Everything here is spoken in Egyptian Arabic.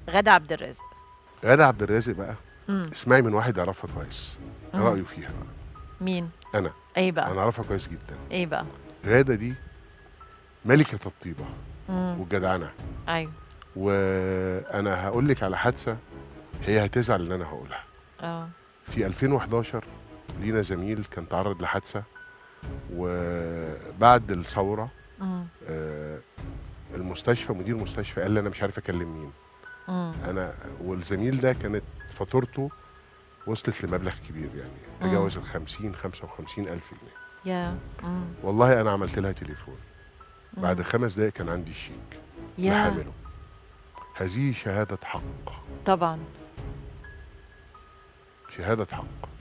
غادة عبد الرازق غادة عبد الرازق بقى مم. اسمعي من واحد يعرفها كويس مم. رايه فيها بقى مين انا ايه بقى انا اعرفها كويس جدا ايه بقى غادة دي ملكة الطيبة مم. والجدعنة ايوه وانا هقول لك على حادثة هي هتزعل ان انا هقولها اه في 2011 لينا زميل كان تعرض لحادثة وبعد الثورة مم. آه، المستشفى مدير المستشفى قال لي انا مش عارف اكلم مين مم. انا والزميل ده كانت فاتورته وصلت لمبلغ كبير يعني تجاوز ال 50 55 الف جنيه يا مم. والله انا عملت لها تليفون بعد مم. خمس دقايق كان عندي الشيك يا لحامله هذه شهادة حق طبعا شهادة حق